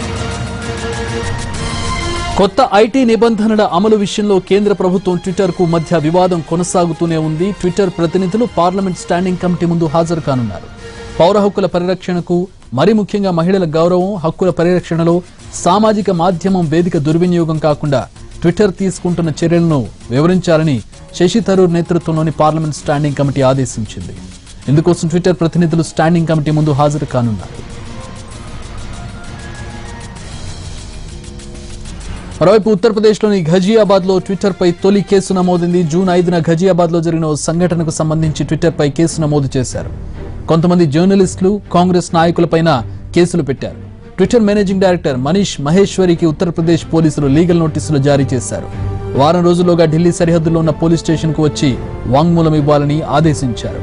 కొత్త ఐటీ నిబంధనల అమలు విషయంలో కేంద్ర ప్రభుత్వం ట్విట్టర్ కు మధ్య వివాదం కొనసాగుతూనే ఉంది ట్విట్టర్ ప్రతినిధులు పార్లమెంట్ స్టాండింగ్ కమిటీ ముందు హాజరు కానున్నారు పౌర హక్కుల పరిరక్షణకు మరి ముఖ్యంగా మహిళల గౌరవం హక్కుల పరిరక్షణలో సామాజిక మాధ్యమం వేదిక దుర్వినియోగం కాకుండా ట్విట్టర్ తీసుకుంటున్న చర్యలను వివరించాలని శశి థరూర్ నేతృత్వంలోని పార్లమెంట్ స్టాండింగ్ కమిటీ ఆదేశించింది ఇందుకోసం ట్విట్టర్ ప్రతినిధులు స్టాండింగ్ కమిటీ ముందు హాజరు కానున్నారు మరోవైపు ఉత్తరప్రదేశ్లోని ఘజియాబాద్ లో ట్విట్టర్ పై తొలి కేసు నమోదైంది జూన్ ఐదున ఘజియాబాద్ లో జరిగిన ఓ సంఘటనకు సంబంధించి ట్విట్టర్ పై కేసు నమోదు చేశారు కొంతమంది జర్నలిస్టులు కాంగ్రెస్ నాయకులపైన కేసులు పెట్టారు ట్విట్టర్ మేనేజింగ్ డైరెక్టర్ మనీష్ మహేశ్వరికి ఉత్తరప్రదేశ్ పోలీసులు లీగల్ నోటీసులు జారీ చేశారు వారం రోజుల్లోగా ఢిల్లీ సరిహద్దులో ఉన్న పోలీస్ స్టేషన్ కు వచ్చి వాంగ్మూలం ఇవ్వాలని ఆదేశించారు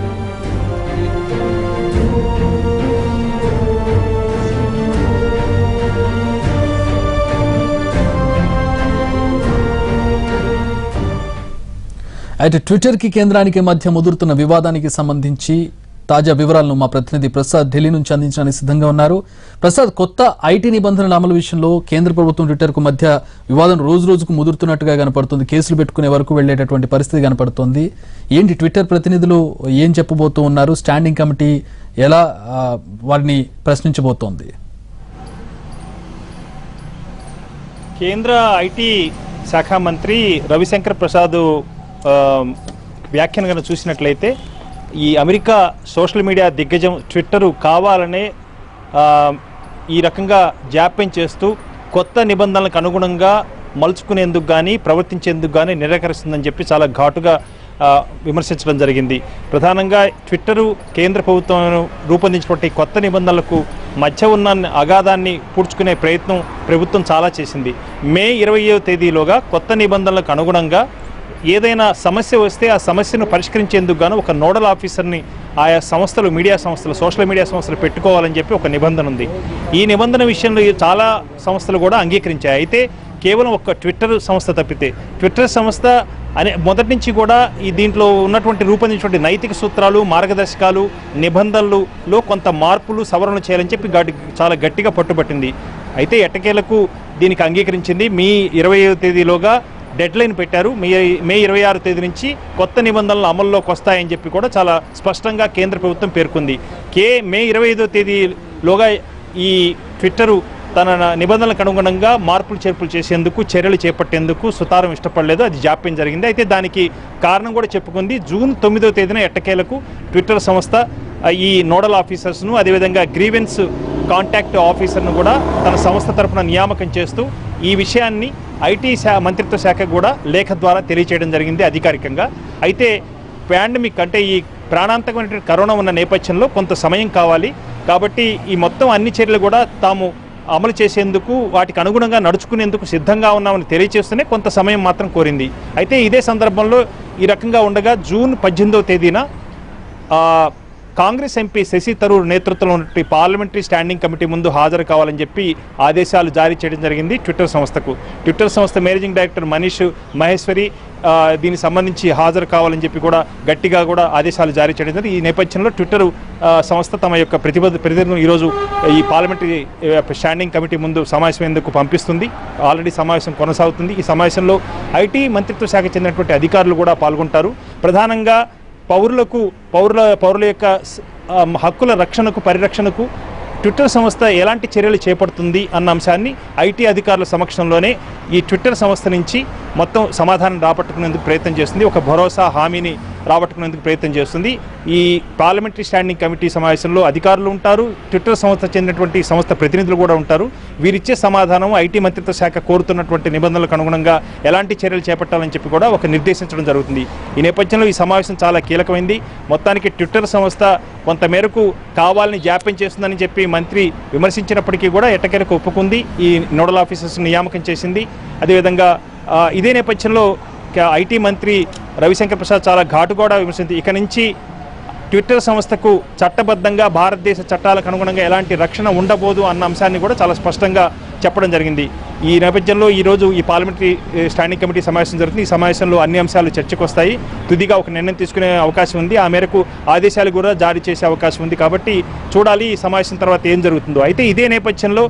అయితే ట్విట్టర్ కి కేంద్రానికి మధ్య ముదురుతున్న వివాదానికి సంబంధించి తాజా వివరాలను మా ప్రతినిధి ప్రసాద్ ఢిల్లీ నుంచి అందించడానికి సిద్ధంగా ఉన్నారు ప్రసాద్ కొత్త ఐటీ నిబంధనల అమలు విషయంలో కేంద్ర ప్రభుత్వం ట్విట్టర్ కు మధ్య వివాదం రోజు రోజుకు ముదురుతున్నట్టుగా కనపడుతుంది కేసులు పెట్టుకునే వరకు వెళ్లేటటువంటి పరిస్థితి కనపడుతోంది ఏంటి ట్విట్టర్ ప్రతినిధులు ఏం చెప్పబోతూ ఉన్నారు స్టాండింగ్ కమిటీ ఎలా ఆ, వారిని ప్రశ్నించబోతోంది కేంద్ర ఐటీ శాఖ మంత్రి రవిశంకర్ ప్రసాద్ ఆ, వ్యాఖ్యను కనుక చూసినట్లయితే ఈ అమెరికా సోషల్ మీడియా దిగ్గజం ట్విట్టర్ కావాలనే ఆ, ఈ రకంగా జాప్యం చేస్తూ కొత్త నిబంధనలకు అనుగుణంగా మలుచుకునేందుకు కానీ ప్రవర్తించేందుకు కానీ నిరాకరిస్తుందని చెప్పి చాలా ఘాటుగా ఆ, విమర్శించడం జరిగింది ప్రధానంగా ట్విట్టరు కేంద్ర ప్రభుత్వం రూపొందించినటువంటి కొత్త నిబంధనలకు మధ్య ఉన్న అగాధాన్ని పూడ్చుకునే ప్రయత్నం ప్రభుత్వం చాలా చేసింది మే ఇరవయో తేదీలోగా కొత్త నిబంధనలకు అనుగుణంగా ఏదైనా సమస్య వస్తే ఆ సమస్యను పరిష్కరించేందుకు గాను ఒక నోడల్ ఆఫీసర్ని ఆయా సంస్థలు మీడియా సంస్థలు సోషల్ మీడియా సంస్థలు పెట్టుకోవాలని చెప్పి ఒక నిబంధన ఉంది ఈ నిబంధన విషయంలో చాలా సంస్థలు కూడా అంగీకరించాయి అయితే కేవలం ఒక ట్విట్టర్ సంస్థ తప్పితే ట్విట్టర్ సంస్థ అనే మొదటి నుంచి కూడా ఈ దీంట్లో ఉన్నటువంటి రూపొందించినటువంటి నైతిక సూత్రాలు మార్గదర్శకాలు నిబంధనలలో కొంత మార్పులు సవరణలు చేయాలని చెప్పి గట్టి చాలా గట్టిగా పట్టుబట్టింది అయితే ఎట్టకేలకు దీనికి అంగీకరించింది మీ ఇరవై తేదీలోగా డెడ్ లైన్ పెట్టారు మే మే ఇరవై ఆరు తేదీ నుంచి కొత్త నిబంధనలు అమల్లోకి వస్తాయని చెప్పి కూడా చాలా స్పష్టంగా కేంద్ర ప్రభుత్వం పేర్కొంది కే మే ఇరవై ఐదో తేదీలోగా ఈ ట్విట్టరు తన నిబంధనలకు అనుగుణంగా మార్పులు చేర్పులు చేసేందుకు చర్యలు చేపట్టేందుకు సుతారం ఇష్టపడలేదు అది జాప్యం జరిగింది అయితే దానికి కారణం కూడా చెప్పుకుంది జూన్ తొమ్మిదో తేదీన ఎట్టకేలకు ట్విట్టర్ సంస్థ ఆ, ఈ నోడల్ ఆఫీసర్స్ను అదేవిధంగా గ్రీవెన్స్ కాంటాక్ట్ ఆఫీసర్ను కూడా తన సంస్థ తరపున నియామకం చేస్తూ ఈ విషయాన్ని ఐటీ శా మంత్రిత్వ శాఖ కూడా లేఖ ద్వారా తెలియచేయడం జరిగింది అధికారికంగా అయితే పాండమిక్ అంటే ఈ ప్రాణాంతకమైనటువంటి కరోనా ఉన్న నేపథ్యంలో కొంత సమయం కావాలి కాబట్టి ఈ మొత్తం అన్ని చర్యలు కూడా తాము అమలు చేసేందుకు వాటికి అనుగుణంగా నడుచుకునేందుకు సిద్ధంగా ఉన్నామని తెలియచేస్తూనే కొంత సమయం మాత్రం కోరింది అయితే ఇదే సందర్భంలో ఈ రకంగా ఉండగా జూన్ పద్దెనిమిదవ తేదీన ఆ, కాంగ్రెస్ ఎంపీ శశి తరూర్ నేతృత్వంలో ఉన్నటువంటి పార్లమెంటరీ స్టాండింగ్ కమిటీ ముందు హాజరు కావాలని చెప్పి ఆదేశాలు జారీ చేయడం జరిగింది ట్విట్టర్ సంస్థకు ట్విట్టర్ సంస్థ మేనేజింగ్ డైరెక్టర్ మనీష్ మహేశ్వరి ఆ, దీనికి సంబంధించి హాజరు కావాలని చెప్పి కూడా గట్టిగా కూడా ఆదేశాలు జారీ చేయడం జరిగింది ఈ నేపథ్యంలో ట్విట్టర్ ఆ, సంస్థ తమ యొక్క ప్రతిబద్ధ ప్రతినిధులను ఈరోజు ఈ పార్లమెంటరీ ఆ, స్టాండింగ్ కమిటీ ముందు సమావేశమేందుకు పంపిస్తుంది ఆల్రెడీ సమావేశం కొనసాగుతుంది ఈ సమావేశంలో ఐటీ మంత్రిత్వ శాఖ చెందినటువంటి అధికారులు కూడా పాల్గొంటారు ప్రధానంగా పౌరులకు పౌరుల పౌరుల యొక్క స- ఆ, హక్కుల రక్షణకు పరిరక్షణకు ట్విట్టర్ సంస్థ ఎలాంటి చర్యలు చేపడుతుంది అన్న అంశాన్ని ఐటీ అధికారుల సమక్షంలోనే ఈ ట్విట్టర్ సంస్థ నుంచి మొత్తం సమాధానం రాబట్టుకునేందుకు ప్రయత్నం చేస్తుంది ఒక భరోసా హామీని రాబట్టుకునేందుకు ప్రయత్నం చేస్తుంది ఈ పార్లమెంటరీ స్టాండింగ్ కమిటీ సమావేశంలో అధికారులు ఉంటారు ట్విట్టర్ సంస్థ చెందినటువంటి సంస్థ ప్రతినిధులు కూడా ఉంటారు వీరిచ్చే సమాధానం ఐటీ మంత్రిత్వ శాఖ కోరుతున్నటువంటి నిబంధనలకు అనుగుణంగా ఎలాంటి చర్యలు చేపట్టాలని చెప్పి కూడా ఒక నిర్దేశించడం జరుగుతుంది ఈ నేపథ్యంలో ఈ సమావేశం చాలా కీలకమైంది మొత్తానికి ట్విట్టర్ సంస్థ కొంతమేరకు కావాలని జాప్యం చేస్తుందని చెప్పి మంత్రి విమర్శించినప్పటికీ కూడా ఎట్టకేలకు ఒప్పుకుంది ఈ నోడల్ ఆఫీసర్స్ నియామకం చేసింది అదేవిధంగా ఆ, ఇదే నేపథ్యంలో క- ఐటీ మంత్రి రవిశంకర్ ప్రసాద్ చాలా ఘాటు కూడా విమర్శించి ఇక నుంచి ట్విట్టర్ సంస్థకు చట్టబద్ధంగా భారతదేశ చట్టాలకు అనుగుణంగా ఎలాంటి రక్షణ ఉండబోదు అన్న అంశాన్ని కూడా చాలా స్పష్టంగా చెప్పడం జరిగింది ఈ నేపథ్యంలో ఈరోజు ఈ పార్లమెంటరీ ఏ, స్టాండింగ్ కమిటీ సమావేశం జరుగుతుంది ఈ సమావేశంలో అన్ని అంశాలు చర్చకు వస్తాయి తుదిగా ఒక నిర్ణయం తీసుకునే అవకాశం ఉంది ఆ మేరకు ఆదేశాలు కూడా జారీ చేసే అవకాశం ఉంది కాబట్టి చూడాలి ఈ సమావేశం తర్వాత ఏం జరుగుతుందో అయితే ఇదే నేపథ్యంలో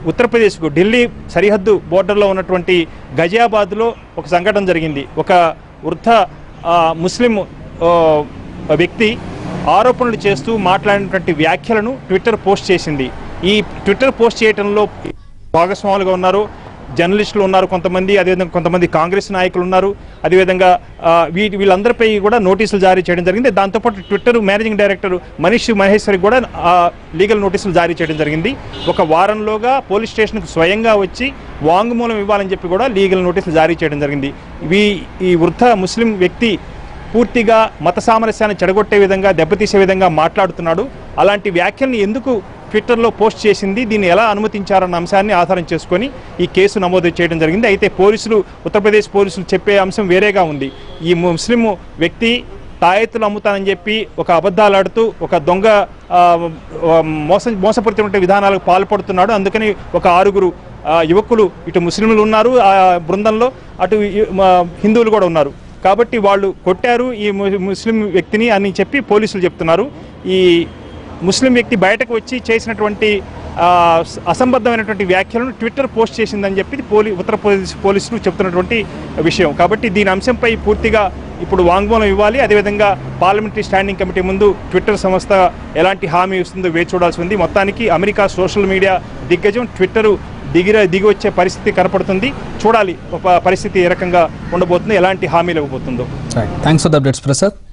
ఉత్తరప్రదేశ్కు ఢిల్లీ సరిహద్దు బోర్డర్లో ఉన్నటువంటి గజియాబాద్లో ఒక సంఘటన జరిగింది ఒక వృద్ధ ఆ, ముస్లిం ఆ, వ్యక్తి ఆరోపణలు చేస్తూ మాట్లాడినటువంటి వ్యాఖ్యలను ట్విట్టర్ పోస్ట్ చేసింది ఈ ట్విట్టర్ పోస్ట్ చేయడంలో భాగస్వాములుగా ఉన్నారు జర్నలిస్టులు ఉన్నారు కొంతమంది అదేవిధంగా కొంతమంది కాంగ్రెస్ నాయకులు ఉన్నారు అదేవిధంగా ఆ, వీటి వీళ్ళందరిపై కూడా నోటీసులు జారీ చేయడం జరిగింది దాంతోపాటు Twitter managing director Manish Maheshwari కూడా ఆ, లీగల్ నోటీసులు జారీ చేయడం జరిగింది ఒక వారంలోగా పోలీస్ స్టేషన్కు స్వయంగా వచ్చి వాంగ్మూలం ఇవ్వాలని చెప్పి కూడా లీగల్ నోటీసులు జారీ చేయడం జరిగింది ఇవి ఈ వృద్ధ ముస్లిం వ్యక్తి పూర్తిగా మత సామరస్యాన్ని చెడగొట్టే విధంగా దెబ్బతీసే విధంగా మాట్లాడుతున్నాడు అలాంటి వ్యాఖ్యల్ని ఎందుకు ట్విట్టర్లో పోస్ట్ చేసింది దీన్ని ఎలా అనుమతించారన్న అంశాన్ని ఆధారం చేసుకొని ఈ కేసు నమోదు చేయడం జరిగింది అయితే పోలీసులు ఉత్తరప్రదేశ్ పోలీసులు చెప్పే అంశం వేరేగా ఉంది ఈ ముస్లిం వ్యక్తి తాయెత్తులు అమ్ముతానని చెప్పి ఒక అబద్ధాలు ఆడుతూ ఒక దొంగ ఆ, ఆ, మోసం మోసపూరితమైన విధానాలకు పాల్పడుతున్నాడు అందుకని ఒక ఆరుగురు ఆ, యువకులు ఇటు ముస్లింలు ఉన్నారు ఆ బృందంలో అటు ఈ- మా హిందువులు కూడా ఉన్నారు కాబట్టి వాళ్ళు కొట్టారు ఈ ము- ముస్లిం వ్యక్తిని అని చెప్పి పోలీసులు చెప్తున్నారు ఈ ముస్లిం వ్యక్తి బయటకు వచ్చి చేసినటువంటి ఆ, స- అసంబద్ధమైనటువంటి వ్యాఖ్యలను ట్విట్టర్ పోస్ట్ చేసిందని చెప్పి పోలీ ఉత్తరప్రదేశ్ పోలీసులు చెప్తున్నటువంటి విషయం కాబట్టి దీని అంశంపై పూర్తిగా ఇప్పుడు వాంగ్మూలం ఇవ్వాలి అదేవిధంగా పార్లమెంటరీ స్టాండింగ్ కమిటీ ముందు ట్విట్టర్ సంస్థ ఎలాంటి హామీ ఇస్తుందో వేచి చూడాల్సి ఉంది మొత్తానికి అమెరికా సోషల్ మీడియా దిగ్గజం ట్విట్టరు దిగిర దిగి వచ్చే పరిస్థితి కనపడుతుంది చూడాలి ఒక పరిస్థితి ఏ రకంగా ఉండబోతుంది ఎలాంటి హామీలు ఇవ్వబోతుందో thanks for the updates Prasad